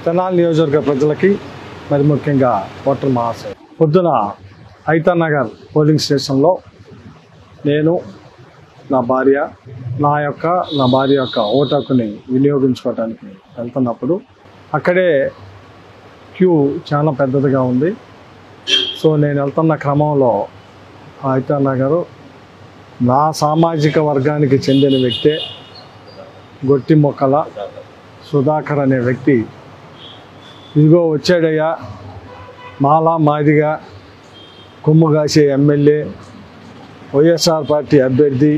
తెనాలి నియోజకవర్గ ప్రజలకి మరి ముఖ్యంగా ఓటర్ మహాశయ పొద్దున ఐతా నగర్ పోలింగ్ స్టేషన్లో నేను నా భార్య నా యొక్క నా భార్య యొక్క ఓటు హక్కుని వినియోగించుకోవడానికి వెళ్తున్నప్పుడు అక్కడే క్యూ చాలా పెద్దదిగా ఉంది సో నేను వెళ్తున్న క్రమంలో ఐతా నగరు నా సామాజిక వర్గానికి చెందిన వ్యక్తే గొట్టి మొక్కల సుధాకర్ అనే వ్యక్తి ఇదిగో వచ్చాడయ్యా మాలా మాదిగా కొమ్ము కాసే ఎమ్మెల్యే వైఎస్ఆర్ పార్టీ అభ్యర్థి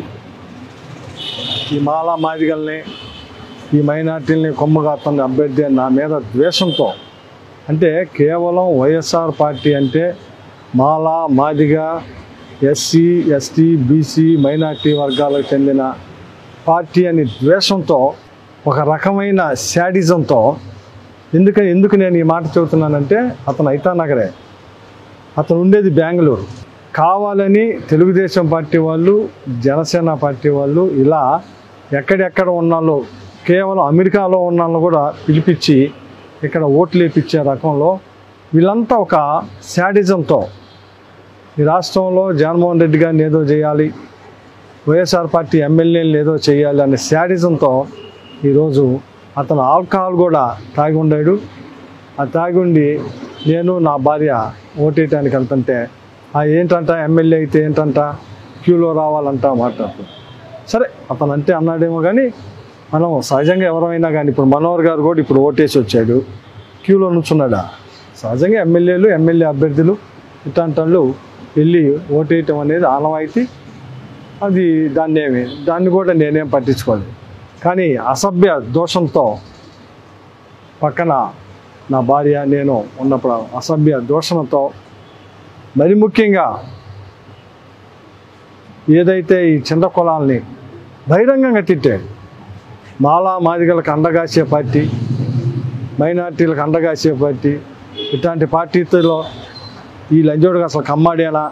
ఈ మాలా మాదిగల్ని ఈ మైనార్టీలని కొమ్ము కాస్తున్న అభ్యర్థి అని నా మీద ద్వేషంతో అంటే కేవలం వైఎస్ఆర్ పార్టీ అంటే Mala Madiga SC ST BC minority వర్గాలకు చెందిన పార్టీ అని ద్వేషంతో ఒక రకమైన శాడిజంతో ఎందుకని ఎందుకు నేను ఈ మాట చెబుతున్నానంటే అతను ఐతా నగరే అతను ఉండేది బెంగళూరు కావాలని తెలుగుదేశం పార్టీ వాళ్ళు జనసేన పార్టీ వాళ్ళు ఇలా ఎక్కడెక్కడ ఉన్నాలో కేవలం అమెరికాలో ఉన్న వాళ్ళని కూడా పిలిపించి ఇక్కడ ఓట్లు వేపించే రకంలో వీళ్ళంతా ఒక శాడిజంతో ఈ రాష్ట్రంలో జగన్మోహన్ రెడ్డి గారిని ఏదో చేయాలి వైఎస్ఆర్ పార్టీ ఎమ్మెల్యేలు ఏదో చేయాలి అనే శాడిజంతో ఈరోజు అతను ఆల్కహాల్ కూడా తాగి ఉండాడు ఆ తాగి ఉండి నేను నా భార్య ఓటేయటానికి వెళ్తుంటే ఆ ఏంటంట ఎమ్మెల్యే అయితే ఏంటంట క్యూలో రావాలంట మాట్లాడుతూ సరే అతను అంటే అన్నాడేమో కానీ మనం సహజంగా ఎవరైనా కానీ ఇప్పుడు మనోహర్ గారు కూడా ఇప్పుడు ఓటేసి వచ్చాడు క్యూలో నుంచున్నాడా సహజంగా ఎమ్మెల్యేలు ఎమ్మెల్యే అభ్యర్థులు ఇట్లాంటి వాళ్ళు వెళ్ళి ఓటేయటం అనేది ఆనవాయితీ అది దాన్ని ఏమి దాన్ని కూడా నేనేం పట్టించుకోలేదు కానీ అసభ్య దోషంతో పక్కన నా భార్య నేను ఉన్నప్పుడు అసభ్య దోషంతో మరి ముఖ్యంగా ఏదైతే ఈ చిన్న కులాల్ని బహిరంగంగా తిట్టాడు మాలా మాదిగలకు అండగాసే పార్టీ మైనార్టీలకు అండగాసే పార్టీ ఇట్లాంటి పార్టీలో ఈ లంజోడుగా అసలు కమ్మాడేనా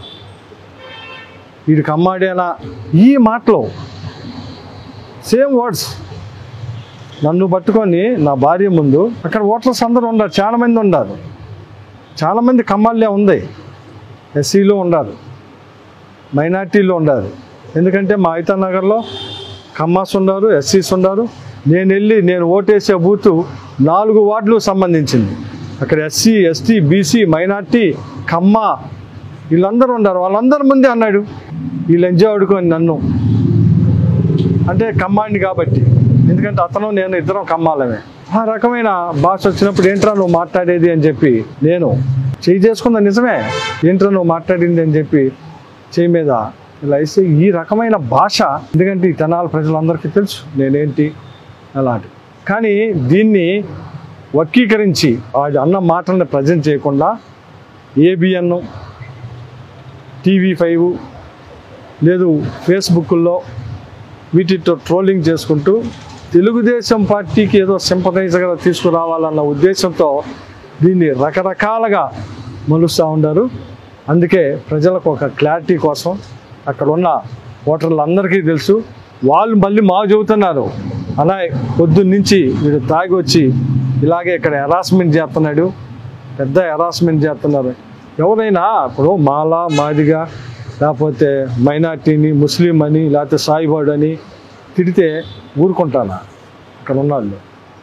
వీడి కమ్మాడేనా ఈ మాటలు సేమ్ వర్డ్స్ నన్ను పట్టుకొని నా భార్య ముందు అక్కడ ఓటర్స్ అందరూ ఉన్నారు చాలా మంది ఉన్నారు చాలా మంది కమ్మాళ్ళే ఉంది ఎస్సీలో ఉన్నారు మైనార్టీలో ఉన్నారు ఎందుకంటే మా ఐతా నగర్లో కమ్మాస్ ఉన్నారు ఎస్సీస్ ఉన్నారు నేను వెళ్ళి నేను ఓటేసే బూత్ నాలుగు వార్డులు సంబంధించింది అక్కడ SC ST BC minority Kamma వీళ్ళందరూ ఉన్నారు వాళ్ళందరి ముందే అన్నాడు వీళ్ళు ఎంజాయ్ ఆడుకొని నన్ను అంటే కమ్మాడిని కాబట్టి ఎందుకంటే అతను నేను ఇద్దరం కమ్మాలమే ఆ రకమైన భాష వచ్చినప్పుడు ఏంట్రా నువ్వు మాట్లాడేది అని చెప్పి నేను చేయి చేసుకున్న నిజమే ఏంట్రా నువ్వు మాట్లాడింది అని చెప్పి చేయి మీద ఇలా ఇస్తే ఈ రకమైన భాష ఎందుకంటే ఈ తెనాల ప్రజలందరికీ తెలుసు నేనేంటి అలాంటి కానీ దీన్ని వర్గీకరించి వాడి అన్న మాటల్ని ప్రజెంట్ చేయకుండా ఏబిఎన్ టీవీ ఫైవ్ లేదు ఫేస్బుక్లో వీటితో ట్రోలింగ్ చేసుకుంటూ తెలుగుదేశం పార్టీకి ఏదో సింపటైజర్గా తీసుకురావాలన్న ఉద్దేశంతో దీన్ని రకరకాలుగా మలుస్తూ ఉన్నారు అందుకే ప్రజలకు ఒక క్లారిటీ కోసం అక్కడ ఉన్న ఓటర్లందరికీ తెలుసు వాళ్ళు మళ్ళీ మా చెబుతున్నారు అలా పొద్దున్న నుంచి వీడు తాగి వచ్చి ఇలాగే ఇక్కడ హెరాస్మెంట్ చేస్తున్నాడు పెద్ద హెరాస్మెంట్ చేస్తున్నారు ఎవరైనా ఇప్పుడు మాలా మాదిగా లేకపోతే మైనార్టీని ముస్లిం అని లేకపోతే సాయిబాడు అని తిడితే ఊరుకుంటానా అక్కడ ఉన్నవాళ్ళు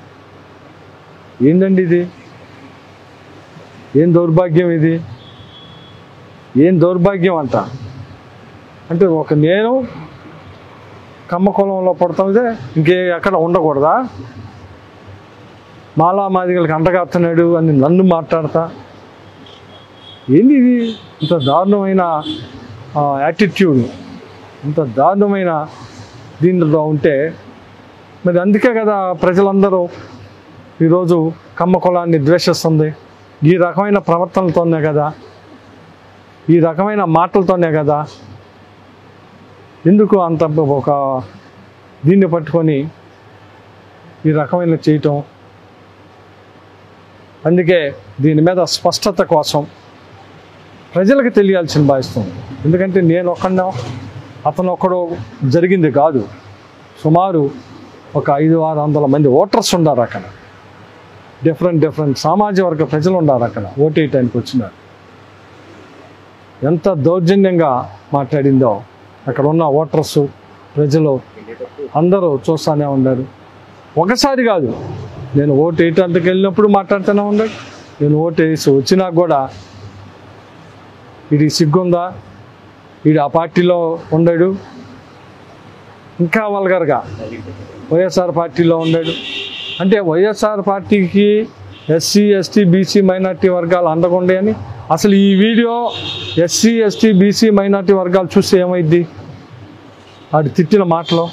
ఏందండి ఇది ఏం దౌర్భాగ్యం ఇది ఏం దౌర్భాగ్యం అంట అంటే ఒక నేను కమ్మ కులంలో పుడతాంటే ఇంకే ఎక్కడ ఉండకూడదా మాలా మాదిగలకి అంటగాస్తున్నాడు అని నన్ను మాట్లాడతా ఏంది ఇది ఇంత దారుణమైన యాటిట్యూడ్ ఇంత దారుణమైన దీనిలో ఉంటే మరి అందుకే కదా ప్రజలందరూ ఈరోజు కమ్మ కులాన్ని ద్వేషిస్తుంది ఈ రకమైన ప్రవర్తనలతోనే కదా ఈ రకమైన మాటలతోనే కదా ఎందుకు అంత ఒక దీన్ని పట్టుకొని ఈ రకమైన చేయటం అందుకే దీని మీద స్పష్టత కోసం ప్రజలకు తెలియాల్సిన భావిస్తుంది ఎందుకంటే నేను ఒక్కడో అతను ఒక్కడో జరిగింది కాదు సుమారు ఒక ఐదు ఆరు వందల మంది ఓటర్స్ ఉన్నారు అక్కడ డిఫరెంట్ డిఫరెంట్ సామాజిక వర్గ ప్రజలు ఉన్నారు అక్కడ ఓటేయటానికి వచ్చినారు ఎంత దౌర్జన్యంగా మాట్లాడిందో అక్కడ ఉన్న ఓటర్స్ ప్రజలు అందరూ చూస్తూనే ఉన్నారు ఒకసారి కాదు నేను ఓటు వేయటానికి వెళ్ళినప్పుడు మాట్లాడుతూనే ఉన్నాడు నేను ఓటు వేసి వచ్చినా కూడా ఇది సిగ్గుందా వీడు ఆ పార్టీలో ఉండడు ఇంకా వల్గర్గా వైఎస్ఆర్ పార్టీలో ఉన్నాడు అంటే వైఎస్ఆర్ పార్టీకి ఎస్సీ ఎస్టీ బీసీ మైనార్టీ వర్గాలు అందకుండా అని అసలు ఈ video SC ST BC minority వర్గాలు చూస్తే ఏమైద్ది వాడు తిట్టిన మాటలు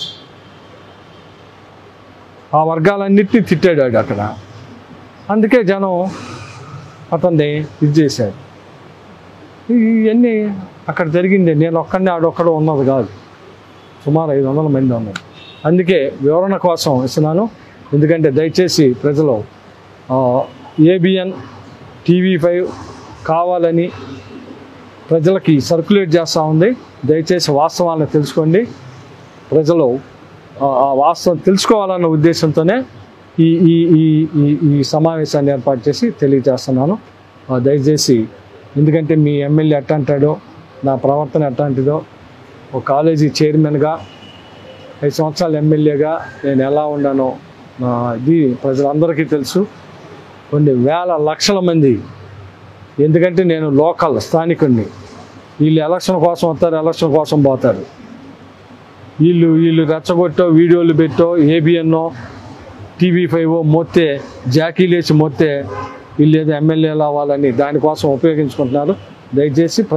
ఆ వర్గాలన్నిటినీ తిట్టాడు వాడు అక్కడ అందుకే జనం అతన్ని ఇది చేశాడు ఇవన్నీ అక్కడ జరిగింది నేను ఒక్కడిని ఆడొక్కడ ఉన్నది కాదు సుమారు ఐదు వందల మంది ఉన్నారు అందుకే వివరణ కోసం ఇస్తున్నాను ఎందుకంటే దయచేసి ప్రజలు ఏబిఎన్ టీవీ ఫైవ్ కావాలని ప్రజలకి సర్క్యులేట్ చేస్తూ ఉంది దయచేసి వాస్తవాలను తెలుసుకోండి ప్రజలు ఆ ఆ వాస్తవం తెలుసుకోవాలన్న ఉద్దేశంతోనే ఈ ఈ ఈ ఈ ఈ సమావేశాన్ని ఏర్పాటు చేసి తెలియజేస్తున్నాను ఆ, దయచేసి ఎందుకంటే మీ ఎమ్మెల్యే ఎట్ట అంటాడో నా ప్రవర్తన ఎట్లాంటిదో ఒక కాలేజీ చైర్మన్గా ఐదు సంవత్సరాలు ఎమ్మెల్యేగా నేను ఎలా ఉన్నానో ఆ, ఇది ప్రజలందరికీ తెలుసు కొన్ని వేల లక్షల మంది ఎందుకంటే నేను లోకల్ స్థానికుడిని వీళ్ళు ఎలక్షన్ కోసం వస్తారు ఎలక్షన్ కోసం పోతారు వీళ్ళు వీళ్ళు రెచ్చగొట్టో వీడియోలు పెట్టో ఏబిఎన్నో టీవీ ఫైవ్ మొత్తే జాకీలేసి మొత్తే వీళ్ళు ఏదో ఎమ్మెల్యేలు అవ్వాలని దానికోసం ఉపయోగించుకుంటున్నారు దయచేసి